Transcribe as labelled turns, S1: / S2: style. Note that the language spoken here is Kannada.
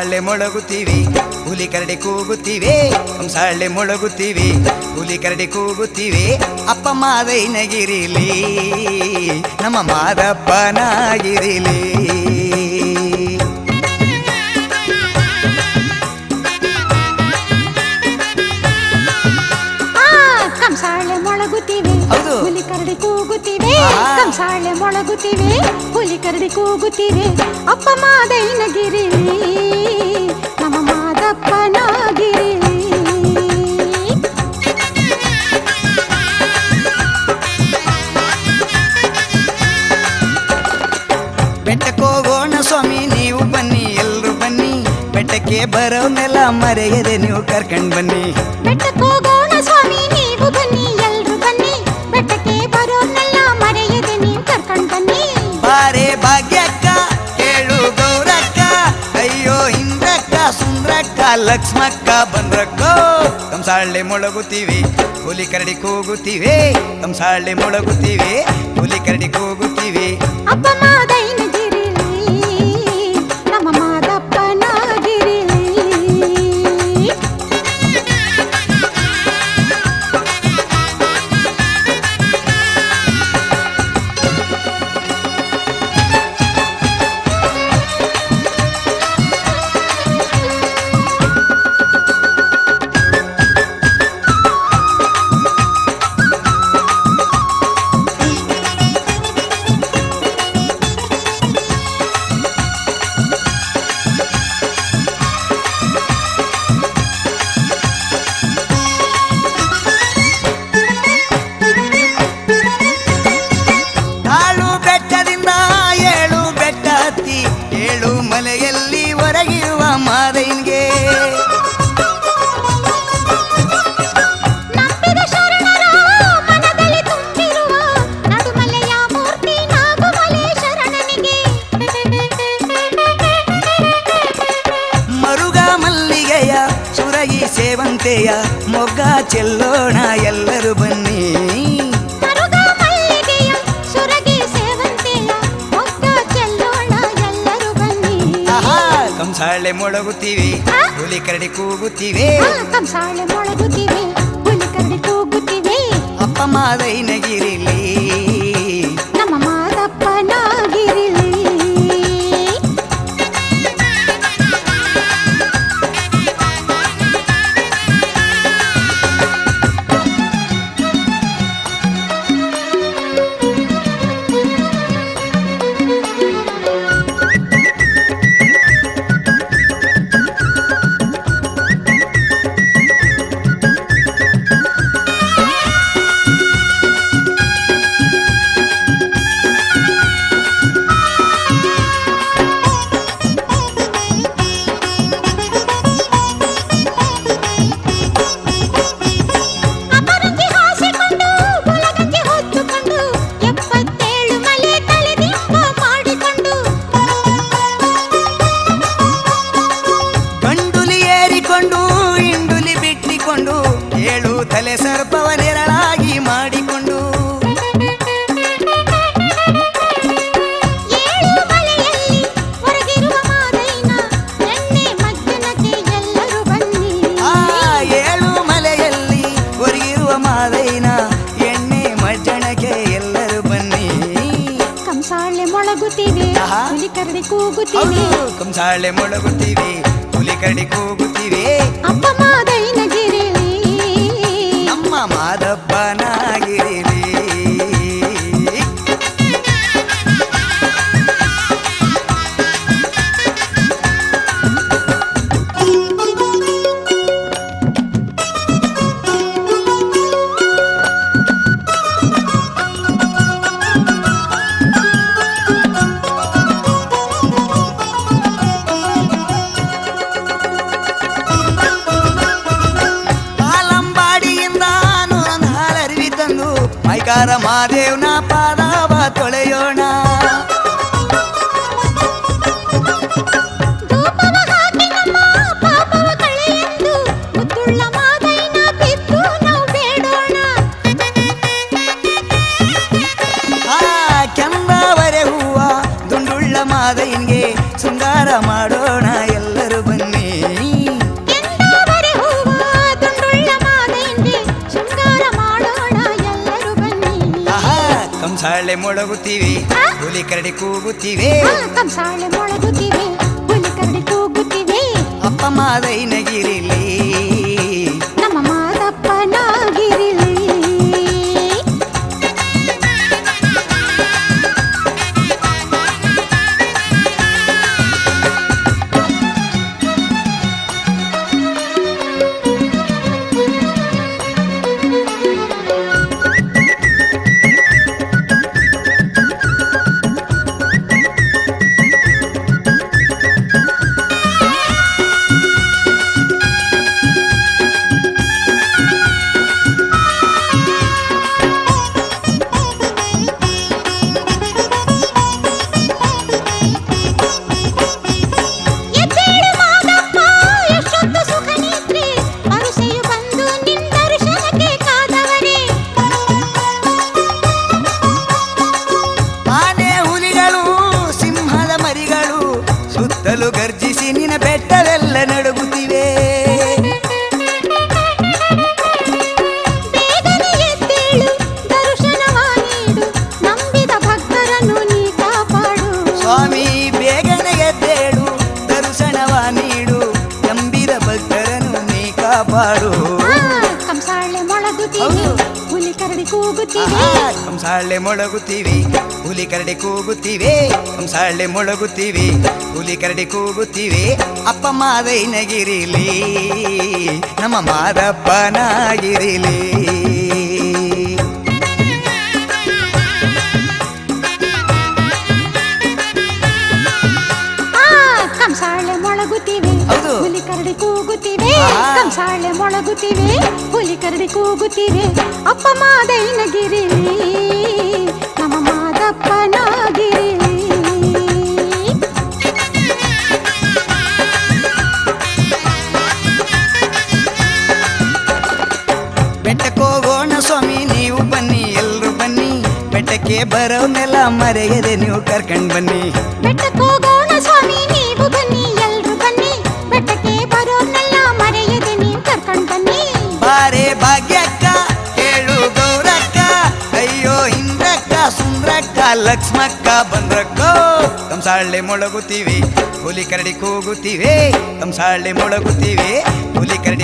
S1: ಕಂಸಾಳೆ ಮೊಳಗುತ್ತೀವಿ ಹುಲಿ ಕರಡಿ ಕೂಗುತ್ತೀವಿ ಕಂಸಾಳೆ ಮೊಳಗುತ್ತೀವಿ ಹುಲಿ ಕರಡಿ ಕೂಗುತ್ತೀವಿ ಅಪ್ಪ ಮಾದೈನಗಿರಿಲಿ ನಮ್ಮ ಮಾದಪ್ಪನಾಗಿರಿಲಿ
S2: ಆ, ಕಂಸಾಳೆ ಮೊಳಗುತ್ತಿವೆ
S1: ಹೌದು.
S2: ಹುಲಿ ಕರಡಿ ಕೂಗುತ್ತಿವೆ
S1: ಆ.
S2: ಕಂಸಾಳೆ ಮೊಳಗುತ್ತಿವೆ ಹುಲಿ ಕರಡಿ ಕೂಗುತ್ತಿವೆ ಅಪ್ಪ ಮಾದೈನಗಿರಿ ನಮ್ಮ ಮಾದಪ್ಪನಾಗಿರಿ
S1: ಬೆಟ್ಟಕ್ಕೋಗೋಣ ಸ್ವಾಮಿ ನೀವು ಬನ್ನಿ ಎಲ್ರು ಬನ್ನಿ ಬೆಟ್ಟಕ್ಕೆ ಬರೋನೆಲ್ಲ ಮರೆಯದೆ ನೀವು ಕರ್ಕೊಂಡ್ ಬನ್ನಿ
S2: ಬೆಟ್ಟಕ್ಕೆ ಹೋಗೋಣ ಸ್ವಾಮಿ ನೀವು ಬನ್ನಿ ಎಲ್ರು ಬನ್ನಿ ಬೆಟ್ಟಕ್ಕೆ ಬರೋರ್ನೆಲ್ಲ ಮರೆಯದೆ ನೀವು ಕರ್ಕೊಂಡ್ ಬನ್ನಿ
S1: ಬಾರೆ ಭಾಗ್ಯಕ್ಕ ಕೇಳು ಗೌರಕ್ಕ ಅಯ್ಯೋ ಇಂದ್ರಕ್ಕ ಸುಂದ್ರಕ್ಕ ಲಕ್ಷ್ಮಕ್ಕ ಬಂದ್ರಕ್ಕ ಕಂಸಾಳೆ ಮೊಳಗುತ್ತೀವಿ ಹುಲಿ ಕರಡಿ ಕೂಗುತ್ತೀವಿ ಕಂಸಾಳೆ ಮೊಳಗುತ್ತೀವಿ ಹುಲಿ ಕರಡಿ ಕೂಗುತ್ತೀವಿ
S2: ಅಪ್ಪ ಮಾದೈನಗಿರಿ ನಮ್ಮ ಮಾದಪ್ಪನಾಗಿರಿ
S1: ತಾಳು ಬೆಟ್ಟದಿಂದ ಏಳು ಬೆಟ್ಟ ಹತ್ತಿ ಏಳು ಮಲೆಯಲ್ಲಿ ಹೊರಗಿರುವ ಮಾದೈನ್ಗೆ
S2: ನಂಬಿದ ಶರಣರ ಮನದಲ್ಲಿ ತುಂಬಿರುವ ನಡುಮಲೆಯ ಮೂರ್ತಿ ನಾಗುಮಲೆ ಶರಣನಿಗೆ
S1: ಮರುಗ ಮಲ್ಲಿಗೆಯ ಸುರಗಿ ಸೇವಂತೆಯ ಮೊಗ್ಗ ಚೆಲ್ಲೋಣ ಎಲ್ಲರೂ ಬನ್ನಿ
S2: ಮರುಗ ಮಲ್ಲಿಗೆಯ ಸುರಗಿ ಸೇವಂತೆಯ ಮೊಗ್ಗ ಚೆಲ್ಲೋಣ ಎಲ್ಲರೂ ಬನ್ನಿ
S1: ಆಹಾ ಕಂಸಾಳೆ ಮೊಳಗುತ್ತೀವಿ
S2: ಆ?
S1: ಹುಲಿ ಕರಡಿ ಕೂಗುತ್ತೀವಿ
S2: ಆ, ಕಂಸಾಳೆ ಮೊಳಗುತ್ತಿವೆ ಹುಲಿ ಕರಡಿ ಕೂಗುತ್ತಿವೆ
S1: ಅಪ್ಪ ಮಾದೈನಗಿರಿಲಿ
S2: ನಮ್ಮ ಮಾದಪ್ಪನಾಗಿರಲಿ ಅಪರಂಜಿ ಹಾಸಿಕೊಂಡು ಬುಲಗಂಜಿ ಹೊತ್ತುಕೊಂಡು ಎಪ್ಪತ್ತೇಳು ಮಲೆ ತಲೆದಿಂಬ ಮಾಡಿಕೊಂಡು
S1: ಗಂಡುಲಿ ಏರಿಕೊಂಡು ಇಂಡುಲಿ ಬಿಟ್ಟಿಕೊಂಡು ಏಳು ತಲೆ ಸರ್ಪವ ನೆರಳಾಗಿ ಮಾಡಿಕೊಂಡು
S2: ಏಳು ಮಲೆಯಲ್ಲಿ ಹೊರಗಿರುವ ಮಾದೈನ ಎಣ್ಣೆ ಮಜ್ಜನಕ್ಕೆ ಎಲ್ಲರೂ ಬನ್ನಿ
S1: ಆ ಏಳು ಮಲೆಯಲ್ಲಿ ಒರಗಿರುವ ಮಾದೈನ ಎಣ್ಣೆ ಮಜ್ಜಣಕ್ಕೆ ಎಲ್ಲರೂ ಬನ್ನಿ
S2: ಕಂಸಾಳೆ ಮೊಳಗುತ್ತಿವೆ
S1: ಆಹಾ.
S2: ಹುಲಿ ಕರಡಿ ಕೂಗುತ್ತಿವೆ
S1: ಹೌದು ಕಂಸಾಳೆ ಮೊಳಗುತ್ತೀವಿ ಹುಲಿ ಕರಡಿ ಕೂಗುತ್ತೀವಿ
S2: ಅಪ್ಪ ಮಾದೈನಗಿರಿಲಿ
S1: ನಮ್ಮ ಮಾದಪ್ಪನಾಗಿರಿ ಪಾಲಂಬಾಡಿಯಿಂದ ನೂರೊಂದು ಹಾಲರಿವಿ ತಂದು ಮೈಕಾರ ಮಾದೇವ್ನ ಪಾದವ ತೊಳೆಯೋಣ
S2: ಧೂಪವ ಹಾಕಿ ನಮ್ಮ ಪಾಪವ ಕಳೆಯೆಂದು ಮುತ್ತುಳ್ಳ ಮಾದೈನ ಬಿದ್ದು ನಾವು ಬೇಡೋಣ
S1: ಆ ಕೆಂಬಾವರೆ ಹೂವ ದುಂಡುಳ್ಳ ಮಾದೈನ್ಗೆ ಶೃಂಗಾರ ಮಾಡೋಣ ಎಲ್ಲರೂ ಬನ್ನಿ ಕಂಸಾಳೆ ಮೊಳಗುತ್ತೀವಿ
S2: ಆ?
S1: ಹುಲಿ ಕರಡಿ ಕೂಗುತ್ತೀವಿ
S2: ಆ, ಕಂಸಾಳೆ ಮೊಳಗುತ್ತಿವೆ ಹುಲಿ ಕರಡಿ ಕೂಗುತ್ತಿವೆ
S1: ಅಪ್ಪ ಮಾದೈನಗಿರಿಲಿ
S2: ನಮ್ಮ ಮಾದಪ್ಪನಾಗಿರಲಿ ಎದ್ದೇಳು ಮಾದಪ್ಪ ಎಷ್ಟೊತ್ತು ಸುಖ ನಿದ್ರೆ ಅರುಸೆಯು ಬಂದು ನಿನ್ ದರ್ಶನಕ್ಕೆ ಕಾದವರೇ
S1: ಆನೆ ಹುಲಿಗಳು ಸಿಂಹದ ಮರಿಗಳು ಸುತ್ತಲೂ ಗರ್ಜಿಸಿ ನಿನ್ನ ಬೆಟ್ಟವೆಲ್ಲ ನಡುಗುತ್ತಿವೆ
S2: ಬೇಗನೆ ಎದ್ದೇಳು ದರ್ಶನವ ನೀಡು ನಂಬಿದ ಭಕ್ತರನ್ನು ನೀ ಕಾಪಾಡು
S1: ಸ್ವಾಮಿ ಬೇಗನೆ ಎದ್ದೇಳು ದರ್ಶನವ ನೀಡು ನಂಬಿದ ಭಕ್ತರನ್ನು ನೀ ಕಾಪಾಡು
S2: ಆ, ಕಂಸಾಳೆ ಮೊಳಗುತ್ತಿವೆ
S1: ಹೌದು.
S2: ಹುಲಿ ಕರಡಿ ಕೂಗುತ್ತಿವೆ
S1: ಆಹಾ, ಕಂಸಾಳೆ ಮೊಳಗುತ್ತೀವಿ ಹುಲಿ ಕರಡಿ ಕೂಗುತ್ತೀವಿ ಕಂಸಾಳೆ ಮೊಳಗುತ್ತೀವಿ ಹುಲಿ ಕರಡಿ ಕೂಗುತ್ತೀವಿ ಅಪ್ಪ ಮಾದೈನಗಿರಿಲಿ ನಮ್ಮ ಮಾದಪ್ಪನಾಗಿರಿಲಿ
S2: ಆ, ಕಂಸಾಳೆ ಮೊಳಗುತ್ತಿವೆ
S1: ಹೌದು.
S2: ಹುಲಿ ಕರಡಿ ಕೂಗುತ್ತಿವೆ
S1: ಆಹಾ.
S2: ಕಂಸಾಳೆ ಮೊಳಗುತ್ತಿವೆ ಹುಲಿ ಕರಡಿ ಕೂಗುತ್ತಿವೆ ಅಪ್ಪ ಮಾದೈನಗಿರಿ ನಮ್ಮ ಮಾದಪ್ಪನಾಗಿರಿ
S1: ಬೆಟ್ಟಕ್ಕೋಗೋಣ ಸ್ವಾಮಿ ನೀವು ಬನ್ನಿ ಎಲ್ರು ಬನ್ನಿ ಬೆಟ್ಟಕ್ಕೆ ಬರೋನೆಲ್ಲ ಮರೆಯದೆ ನೀವು ಕರ್ಕೊಂಡ್ ಬನ್ನಿ
S2: ಬೆಟ್ಟಕ್ಕೋಗೋಣ ಸ್ವಾಮಿ ನೀವು ಬನ್ನಿ ಎಲ್ರು ಬನ್ನಿ ಬೆಟ್ಟಕ್ಕೆ ಬರೋರ್ನೆಲ್ಲ ಮರೆಯದೆ ನೀವು ಕರ್ಕೊಂಡ್ ಬನ್ನಿ
S1: ಬಾರೆ ಭಾಗ್ಯಕ್ಕ ಕೇಳು ಗೌರಕ್ಕ ಅಯ್ಯೋ ಇಂದ್ರಕ್ಕ ಸುಂದ್ರಕ್ಕ ಲಕ್ಷ್ಮಕ್ಕ ಬಂದ್ರಕ್ಕ ಕಂಸಾಳೆ ಮೊಳಗುತ್ತೀವಿ ಹುಲಿ ಕರಡಿ ಕೂಗುತ್ತೀವಿ ಕಂಸಾಳೆ ಮೊಳಗುತ್ತೀವಿ ಹುಲಿ ಕರಡಿ